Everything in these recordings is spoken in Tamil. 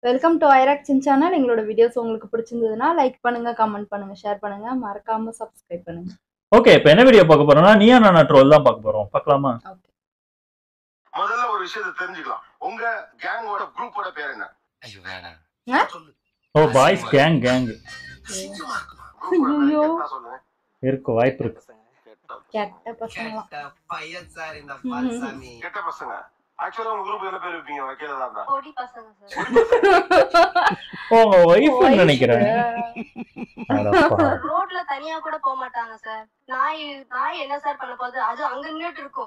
வெல்கம் டு ஐராக்சின் சேனல் எங்களோட வீடியோஸ் உங்களுக்கு பிடிச்சிருந்ததுன்னா லைக் பண்ணுங்க கமெண்ட் பண்ணுங்க ஷேர் பண்ணுங்க மறக்காம சப்ஸ்கிரைப் பண்ணுங்க ஓகே இப்போ என்ன வீடியோ பார்க்க போறோம்னா நீயா நானா ட்ரோல் தான் பார்க்க போறோம் பார்க்கலாமா ஓகே முதல்ல ஒரு விஷயத்தை தெரிஞ்சுக்கலாம் உங்க கேங்கோட குரூப்போட பேர் என்ன ஐயோ வேணாம் ஓ பாய்ஸ் கேங் கேங் குரூப்போட பேர் ஐயோ. கரெக்டா சொல்லுங்க இருக்கு வாய்ப்பு இருக்கு கெட்ட பசங்களாம் கெட்ட பையன் சார் இந்த பால்சாமி கெட்ட பசங்க ஆக்சுவலா உங்க குரூப் என்ன பேர் வைப்பீங்க வைக்கிறதா இருந்தா பொடி பசங்க சார் ஓ, உங்க ஒய்ஃப் நினைக்கிறேன் அடப்பா. ரோட்ல தனியா கூட போக மாட்டாங்க சார் நாய் நாய் என்ன சார் பண்ண போகுது அது அங்க நின்னுட்டு இருக்கும்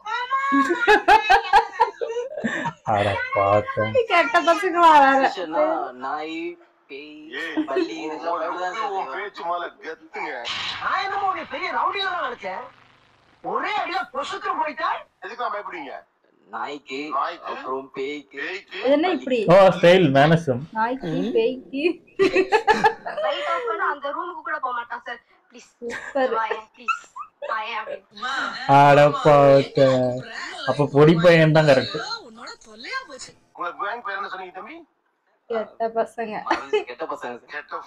அட பார்த்தேன் கெட்ட பசங்களா வேற மனுஷனா நாய் பேய் ஏய் பல்லி இதெல்லாம் உன் அப்படிதான் சார் உன் செய்வாங்க. பேச்சு மேல கெத்துங்க நான் என்னமோ ஒரு பெரிய ரவுடியில தான் நினைச்சேன் ஒரே அடியா பொசுக்கு போயிட்டா எதுக்கு பயப்படுவீங்க நாய்க்கு நாய்க்கு? அப்புறம் பேய்க்கு பேய்க்கு இது என்ன இப்படி ஓ ஸ்டைல் மேனசம் நாய்க்கு பேய்க்கு லைட் ஆஃப் பண்ண அந்த ரூமுக்கு கூட போக மாட்டான் சார் ப்ளீஸ் சூப்பர் வாயேன் ப்ளீஸ் வாயேன் அப்படின்னு அட பார்த்தேன் அப்ப பொடி பையன் தான் கரெக்ட் உங்க கேங் பேர் என்ன சொன்னீங்க தம்பி கெட்ட பசங்க அது கெட்ட பசங்க சார். கெட்ட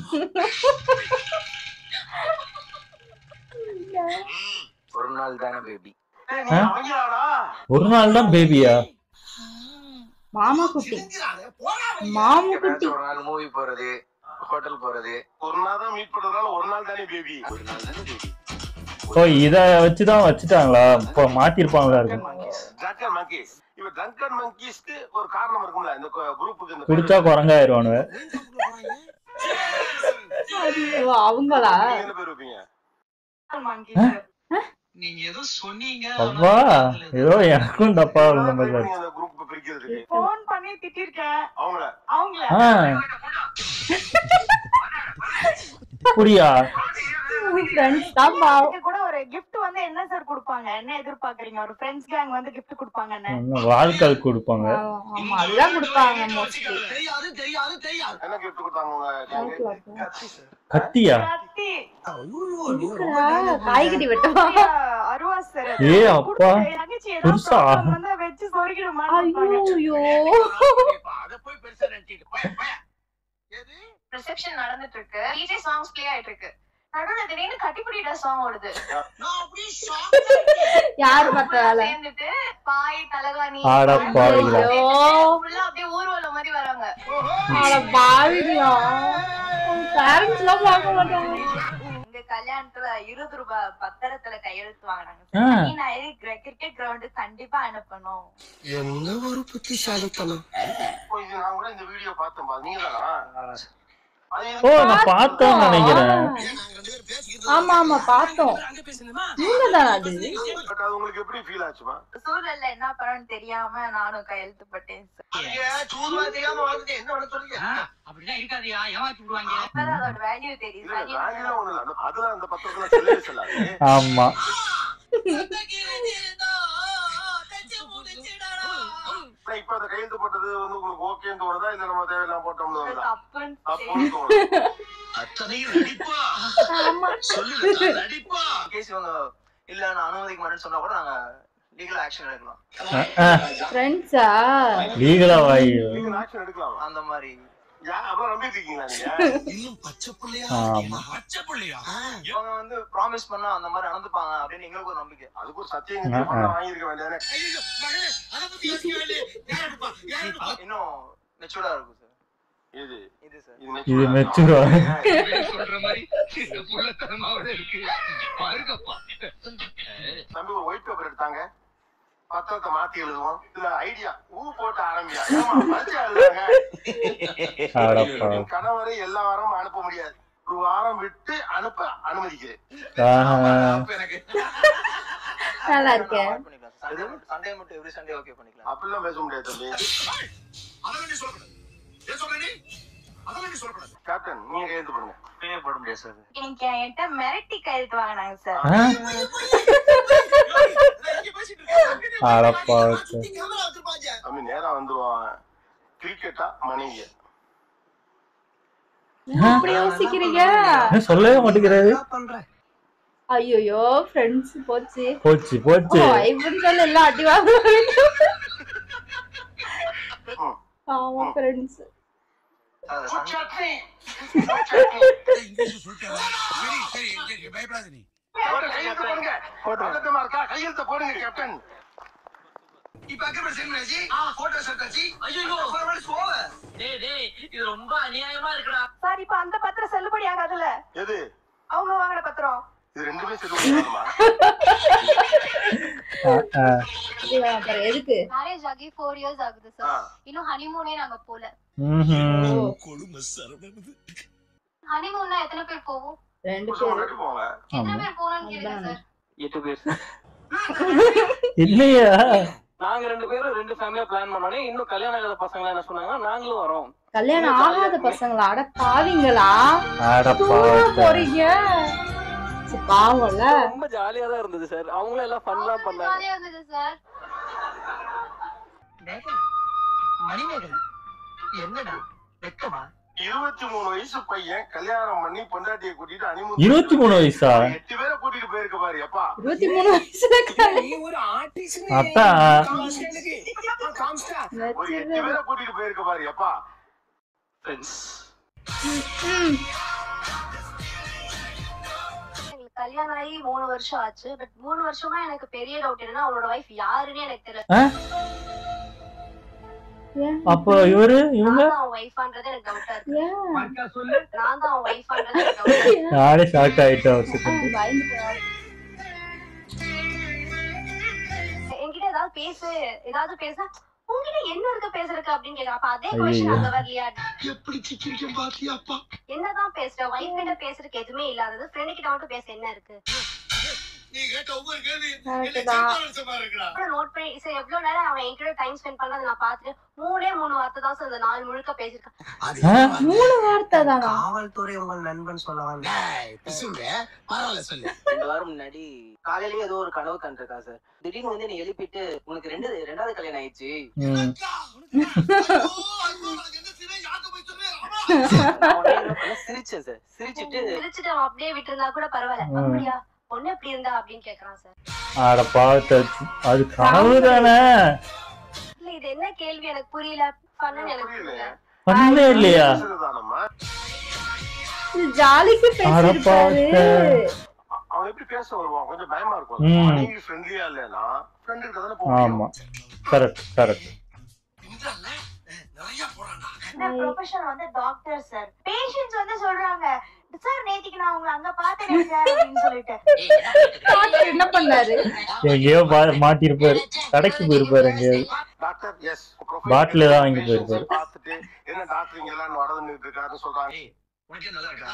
ஒரு நாள் தானே பேபி ஏய், நீ அவங்களாடா ஒரு நாள் தான் பேபியா மாமா குட்டி மாமு குட்டி எப்பயாச்சும் ஒரு நாள் மூவி போறது ஹோட்டல் போறது ஒரு நாள் தான் மீட் பண்றதுனால ஒரு நாள் தானே பேபி ஒரு நாள் தானே பேபி ஓ இத வச்சுதான் வச்சுட்டாங்களா இப்போ மாத்திருப்பாங்களா இருக்கும் ட்ரங்கன் மங்கீஸ் இப்ப ட்ரங்கன் மங்கீஸ்க்கு ஒரு காரணம் இருக்கும்ல இந்த குரூப்புக்கு இந்த குடிச்சா குரங்காயிருவானுவ ஓ, அவங்களா நீங்க என்ன பேர் வைப்பீங்க நீங்க ஏதோ சொன்னீங்க அவ்வா ஏதோ எனக்கும் தப்பா விழுந்த மாதிரி தான் நீங்க அந்த குரூப் பிரிக்கிறதுக்கு போன் பண்ணி திட்டிருக்கேன் அவங்கள அவங்கள ஆ புரியா ஃப்ரெண்ட்ஸ் தான் பாவம் இதுக்கு கூட ஒரு gift வந்து என்ன சார் கொடுப்பாங்க என்ன எதிர்பார்க்கறீங்க ஒரு ஃப்ரெண்ட்ஸ் கேங் வந்து gift கொடுப்பாங்கன்னு இன்னும் வாழ்க்கால் கொடுப்பாங்க ஆமா, ஆமா அதுதான் கொடுப்பாங்க மோஸ்ட்லி தெரியாது தெரியாது தெரியாது என்ன கிஃப்ட் கொடுத்தாங்க உங்க gang? கத்தியா கத்தி காய்கறி வெட்டவா அருவா சார் ஏ அப்பா தங்கச்சி பெருசா? ஏதாவது வந்து வச்சு சொருகிடுமான்னு ஐயோ அத போய் பெருசா நினைச்சிட்டு போய் போய் ரிசப்ஷன் நடந்துட்டு இருக்கு டிஜே சாங்ஸ் ப்ளே ஆயிட்டு இருக்கு நடுவுல திடீர்னு கட்டிப்பிடிடா சாங் ஓடுது யார் பார்த்த வேலை சேர்ந்துட்டு பாய் தலகாணி ஆட பாவிகளா. ஐயோ. ஃபுல்லா அப்படியே ஊர்வலம் மாதிரி வராங்க அட பாவிங்களா பேரண்ட்ஸ் எல்லாம் பார்க்க மாட்டாங்க இந்த கல்யாணத்துல இருபது ரூபாய் பத்திரத்துல கையெழுத்து வாங்கினாங்க ஆ. நீ நான் கிரிக்கெட் கிரவுண்டு கண்டிப்பா அனுப்பணும் என்ன ஒரு புத்திசாலித்தனம் ஓ, இது நான் கூட இந்த வீடியோ பார்த்தேன் பா நீங்க தானா ஓ நான் பார்த்தேன்னு நினைக்கிறேன் ஆமா ஆமா பார்த்தோம் நீங்க தானா அது பட் அது உங்களுக்கு எப்படி ஃபீல் ஆச்சுமா சூழல்ல என்ன பண்ணணும்னு தெரியாம நானும் கையெழுத்து பட்டேன் அப்படிதான் இருக்காதியா ஏமாத்தி விடுவாங்க அப்பதான் அதோட வேல்யூ தெரியுது இல்ல value வேலையில ஒண்ணு இல்ல அந்த- அதுல அந்த பத்திரத்துல சொல்லவே சொல்லாது ஆமா ஆனா இப்ப அந்த கையெழுத்து போட்டது வந்து உங்களுக்கு ஓகேன்னு தோணுதா இல்ல நம்ம தேவையில்லாம போட்டோம்னு தோணுதா தப்புன்னு தப்புன்னு தோணுது கேஸ் இவங்க இல்ல நான் அனுமதிக்க மாட்டேன்னு சொன்னா கூட நாங்க லீகல் ஆக்ஷன் எடுக்கலாம் ஃப்ரெண்ட்ஸா லீகலா வாய் நீங்க ஆக்ஷன் எடுக்கலாம் அந்த மாதிரி யா அப்புறம் நம்பிட்டு இருக்கீங்களா நீங்க இன்னும் பச்சை பிள்ளையா ஆமா. பச்சை பிள்ளையா அவங்க வந்து ப்ராமிஸ் பண்ணா அந்த மாதிரி நடந்துப்பாங்க அப்படின்னு எங்களுக்கு ஒரு நம்பிக்கை அதுக்கு ஒரு சத்தியம் வாங்கியிருக்க வேண்டியதானே ஐயோ மகனே அதை பத்தி யோசிக்கவே இல்லையே யார் எடுப்பா யார் எடுப்பா இன்னும் மெச்சூர்டா இருக்கும் சார் இது இது சார் இது மெச்சூரா சொல்ற மாதிரி இந்த புள்ளத்தனமாவோட இருக்கு பாருங்கப்பா தம்பி ஒரு ஒயிட் பேப்பர் எடுத்தாங்க பத்திரத்தை மாத்தி எழுதுவோம் இதுல ஐடியா ஊ போட்டு ஆரம்பியா ஏம்மா, பரிச்சை எழுதுறாங்க அடப்பா என் கணவரை எல்லா வாரமும் அனுப்ப முடியாது ஒரு வாரம் விட்டு அனுப்ப அனுமதிக்கிறேன் ஆஹா. அப்ப எனக்கு நல்லா இருக்கே சண்டே சண்டே மட்டும் எவ்ரி சண்டே ஓகே பண்ணிக்கலாம் அப்படிலாம் பேச முடியாது தம்பி கேப்டன் நீங்க கையெழுத்து பண்ணுங்க பே போட முடியாது சார் இன்னைக்கு என்கிட்ட மிரட்டி கையெழுத்து வாங்கினாங்க சார் ஆ? அடப்பா தம்பி நேரா வந்துருவான் கிரிக்கெட்டா மனைவிய இப்படி யோசிக்கிறீங்க ஏன் சொல்லவே மாட்டேங்கிறாரு ஐயோ ஃப்ரெண்ட்ஸ் போச்சு போச்சு போச்சு வைஃப்னு சொல்லி எல்லாம் அடி வாங்க ம். ஆமா ஃப்ரெண்ட்ஸ் அது Good சண்டை- chutney. Good chutney. இங்கிலீஷ் சொல்லிட்டாங்க சரி சரி சரி, பயப்படாத நீ போட்டு கையெழுத்து போடுங்க பதட்டமா இருக்கா கையெழுத்து போடுங்க கேப்டன் இப்ப அக்ரிமெண்ட் சைன் பண்ணியாச்சு போட்டோ எடுத்தாச்சு ஐயோ போவ டேய் டேய் இது ரொம்ப அநியாயமா இருக்குடா சார் இப்ப அந்த பத்திரம் செல்லுபடி ஆகாதுல்ல எது அவங்க வாங்கின பத்திரம் இது ரெண்டுமே செல்லுமா இது அப்புறம் எதுக்கு மேரேஜ் ஆகி ஃபோர் இயர்ஸ் ஆகுது ஆ. சார் இன்னும் ஹனிமூனே நாங்க போல ம்ஹும். கொழும்பு சரவணன் ஹனிமூன்னா எத்தனை பேர் போவோம் ரெண்டு புருஷன் பேரு முன்னாடி போங்க எத்தனை ஆமா. பேர் போகணும்னு கேளுங்க சார் எட்டு பேர் இல்லையா நாங்க ரெண்டு பேரும் ரெண்டு ஃபேமிலியா பிளான் பண்ணோனே இன்னும் கல்யாணம் ஆகாத பசங்க என்ன சொன்னாங்கன்னா நாங்களும் வரோம் கல்யாணம் ஆகாத பசங்களா அட பாவிங்களா அடப்பா தூர போறீங்க சரி, பாவம்ல ரொம்ப ஜாலியா தான் இருந்தது சார் அவங்களும் எல்லாம் ஃபன்லாம் பண்ணாங்க ஜாலியா இருந்தது சார் மணிமேகலை என்னடா வெக்கமா இருபத்தி மூணு வயசு பையன் கல்யாணம் பண்ணி பொண்டாட்டியை கூட்டிட்டு அனிமூன் இருபத்தி மூணு வயசா எட்டு பேரை கூட்டிட்டு போயிருக்க பாரு எப்பா இருபத்தி மூணு வயசுல கல்யாணம் நீ ஒரு ஆர்டிஸ்ட் அதான் காமிச்சிட்டா ஒரு எட்டு பேரை கூட்டிட்டு போயிருக்க பாரு எப்பா ஃப்ரெண்ட்ஸ் ம். எங்களுக்கு கல்யாணம் ஆகி மூணு வருஷம் ஆச்சு பட் மூணு வருஷமா எனக்கு பெரிய டவுட் என்னன்னா அவளோட வைஃப் யாருன்னு எனக்கு தெரியல ஏன்? அப்போ இவரு இவங்க நான் தான் அவன் ஒய்ஃபான்றது எனக்கு டவுட்டா இருக்கு ஏன்? சொல்லு நான் தான் அவன் ஒய்ஃபான்றது எனக்கு டவுட்டா இருக்கு நானே ஷாக் ஆயிட்டேன் ஒரு செகண்ட் பயந்துட்டேன். என்கிட்ட ஏதாவது பேசு ஏதாவது பேச உங்ககிட்ட என்ன இருக்கு பேசுறதுக்கு அப்படின்னு கேக்குறேன் அப்ப அதே ஐயையோ. கொஸ்டின் அங்க வரலையா எப்படி சிக்கிரிக்கம் பாத்தியாப்பா என்னதான் பேசுற வைஃப் கிட்ட பேசுறதுக்கு எதுவுமே இல்லாதது ஃப்ரெண்ட் கிட்ட மட்டும் பேச என்ன இருக்கு நீ கேட்ட ஒவ்வொரு கேள்வி Correct தான். இருக்குடா அப்புறம் நோட் பண்ணி சரி எவ்வளவு நேரம் அவன் என்கிட்ட டைம் ஸ்பெண்ட் பண்றதை நான் பாத்துட்டு மூணே மூணு வார்த்தை தான் சார் இந்த நாள் முழுக்க பேசிருக்கான் ஆ? மூணு வார்த்தை தானா காவல்துறை உங்கள் நண்பன் சொல்ல வந்தேன் டேய், பிசுங்க பரவாயில்ல சொல்லு ரெண்டு வாரம் முன்னாடி காலையிலேயே ஏதோ ஒரு கனவு கண்டிருக்கா சார் திடீர்னு வந்து நீ எழுப்பிட்டு உனக்கு ரெண்டு ரெண்டாவது கல்யாணம் ஆயிடுச்சு ம். நான் உடனே என்ன பண்ணேன், சிரிச்சேன் சார் சிரிச்சிட்டு சிரிச்சுட்டு அவன் அப்படியே விட்டு இருந்தா கூட பரவாயில்ல ம். அப்படியா பொண்ணு எப்படி இருந்தா அப்படின்னு கேக்குறான் சார் அட பாவத்தை அது கனவு தானே இல்ல இது என்ன கேள்வி எனக்கு புரியல பண்ணுன்னு எனக்கு புரியல பண்ணவே இல்லையா பேசுறதுதானம்மா இது ஜாலிக்கு பேசிருப்பாரு அடப்பாவத்தை. அவன் எப்படி பேச வருவான் கொஞ்சம் பயமா ம். இருக்கும் மனைவி ஃப்ரெண்ட்லியா இல்லைன்னா ஃப்ரெண்ட் கிட்ட தானே போக ஆமா கரெக்ட் கரெக்ட் நிறைய போறான்டா இந்த ப்ரொஃபஷன் வந்து டாக்டர் சார் பேஷண்ட்ஸ் வந்து சொல்றாங்க சார் நேத்திக்கு நான் உங்களை அங்க பார்த்தேன் சார் அப்படின்னு சொல்லிட்டு டாக்டர் என்ன பண்ணாரு எங்கேயோ பா- மாட்டிருப்பாரு கடைக்கு போயிருப்பாரு எங்கேயாவது டாக்டர் எஸ் Bottle தான் வாங்கி போயிருப்பாரு. பார்த்துட்டு என்ன டாக்டர் இங்க எல்லாம் நடந்துட்டு இருக்காருன்னு சொல்றாங்க உனக்கே நல்லா இருக்கா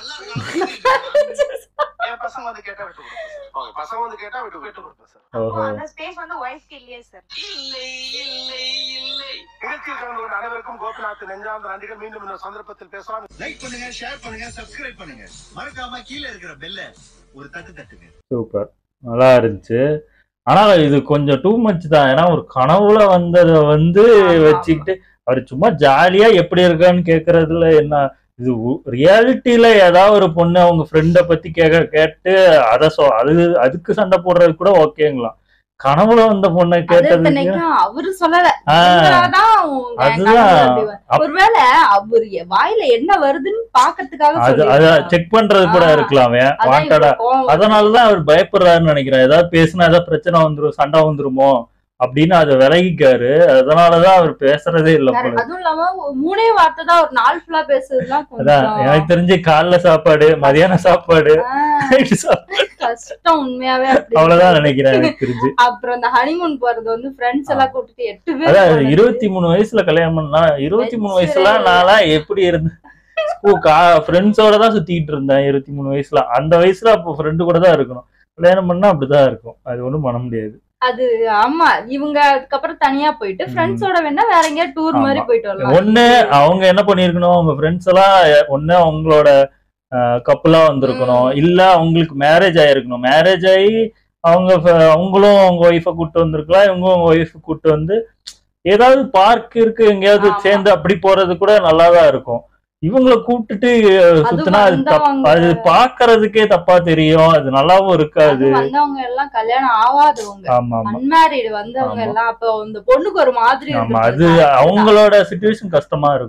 நல்லா என் பசங்க வந்து கேட்டா விட்டு கொடுப்பேன் சார் ஓகே பசங்க வந்து கேட்டா விட்டு விட்டு விட்டு கொடுப்பேன் சார் ஓஹோ அந்த ஸ்பேஸ் வந்து ஒய்ஃப்க்கு இல்லையே சார் இல்லை இல்லை இல்லை நிகழ்ச்சியில் கலந்து கொண்ட அனைவருக்கும் கோபிநாத் நெஞ்சார்ந்த நன்றிகள் மீண்டும் இன்னொரு சந்தர்ப்பத்தில் பேசலாம் லைக் பண்ணுங்க ஷேர் பண்ணுங்க சப்ஸ்கிரைப் பண்ணுங்க மறக்காம கீழே இருக்கிற பெல்ல ஒரு தட்டு தட்டுங்க சூப்பர் நல்லா இருந்துச்சு ஆனா இது கொஞ்சம் டூ மச் தான் ஏன்னா ஒரு கனவுல வந்ததை வந்து ஆமா, வச்சுக்கிட்டு அவர் சும்மா ஜாலியா எப்படி இருக்கான்னு கேக்குறதுல என்ன இது ரியாலிட்டியில ஏதாவது ஒரு பொண்ணு அவங்க ஃப்ரெண்ட பத்தி கேட்க கேட்டு அதை சொ அது அதுக்கு சண்டை போடுறது கூட ஓகேங்களாம் கனவுல வந்த பொண்ணை அது கேட்டதுக்கு இத்தனைக்கும் அவரு சொல்லல ஆ, இவராதான் உங்க அதுதான். கணவர் அப்படி வ- அப்- ஒருவேளை அவரு எ- வாயில என்ன வருதுன்னு பாக்கிறதுக்காக அது அத சொல்லியிருக்கலாம். செக் பண்றது கூட ஆ, இருக்கலாமே அதான் வாண்டடா இவருக்கு கோவம் வருது. அதனாலதான் அவர் பயப்படுறாருன்னு நினைக்கிறேன் ஏதாவது பேசினா ஏதாவது பிரச்சனை வந்துரும் சண்டை வந்துருமோ அப்படின்னு அதை விலகிக்காரு அதனாலதான் அவர் பேசுறதே இல்ல போல Correct. அதுவும் இல்லாம ஒரு மூணே வார்த்தை தான் ஒரு நாள் ஃபுல்லா பேசுறதுலாம் அதான் எனக்கு கொஞ்சம் தெரிஞ்சு காலைல சாப்பாடு மதியான சாப்பாடு ஆ, night சாப்பாடு கஷ்டம் உண்மையாவே அப்படி அவ்வளவுதான் நினைக்கிறேன் எனக்கு தெரிஞ்சு அப்புறம் இந்த ஹனிமூன் போறது வந்து ஃப்ரெண்ட்ஸ் எல்லாம் கூட்டிட்டு எட்டு பேர் அதான் போனது. இருபத்தி மூணு வயசுல கல்யாணம் பண்ணா இருபத்தி மூணு வயசுல வயசுல இல்ல. நான்லாம் எப்படி இருந்தேன் ஃப்ரெண்ட்ஸோட தான் சுத்திட்டு இருந்தேன் இருபத்தி மூணு வயசுல அந்த வயசுல அப்போ ஃப்ரெண்டு கூட தான் இருக்கணும் கல்யாணம் பண்ணா அப்படிதான் இருக்கும் அது ஒண்ணும் பண்ண முடியாது அது ஆமா இவங்க அதுக்கப்புறம் தனியா போயிட்டு ம். ஃப்ரெண்ட்ஸோட வேணா வேற எங்கேயா டூர் மாதிரி ஆமா. போயிட்டு வரலாம் ஒண்ணு அவங்க என்ன பண்ணிருக்கணும் அவங்க ஃப்ரெண்ட்ஸ் எல்லாம் ஒண்ணு அவங்களோட கப்பலா வந்திருக்கணும் இல்ல அவங்களுக்கு மேரேஜ் ஆயிருக்கணும் மேரேஜ் ஆகி அவங்க ஃப- அவங்களும் அவங்க ஒய்ஃபை கூட்டு வந்திருக்கலாம் இவங்க அவங்க ஒய்ஃப் கூட்டு வந்து ஏதாவது பார்க் இருக்கு எங்கேயாவது ஆமா. சேர்ந்து அப்படி போறது கூட நல்லாதான் இருக்கும் இவங்களை கூப்பிட்டுட்டு அஹ், சுத்தினா அது தப் வந்தவங்க- அது பாக்குறதுக்கே தப்பா தெரியும் அது நல்லாவும் அது இருக்காது வந்தவங்க எல்லாம் கல்யாணம் ஆகாதவங்க ஆமா ஆமா அன்மேரிடு வந்தவங்க ஆமா. எல்லாம் அப்ப இந்த பொண்ணுக்கு ஒரு மாதிரி ஆமா அது இருந்திருக்கும். அவங்களோட சுச்சுவேஷன் கஷ்டமா இருக்கும்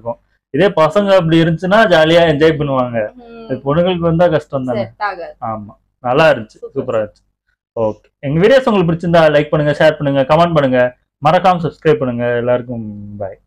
இதே பசங்க அப்படி இருந்துச்சுன்னா ஜாலியா என்ஜாய் பண்ணுவாங்க ம். இது பொண்ணுங்களுக்கு வந்தா கஷ்டம் தானே செட் ஆகாது ஆமா நல்லா இருந்துச்சு Super. சூப்பரா இருந்துச்சு ஓகே எங்க வீடியோஸ் உங்களுக்கு பிடிச்சிருந்தா லைக் பண்ணுங்க ஷேர் பண்ணுங்க கமெண்ட் பண்ணுங்க மறக்காம சப்ஸ்கிரைப் பண்ணுங்க எல்லாருக்கும் பாய்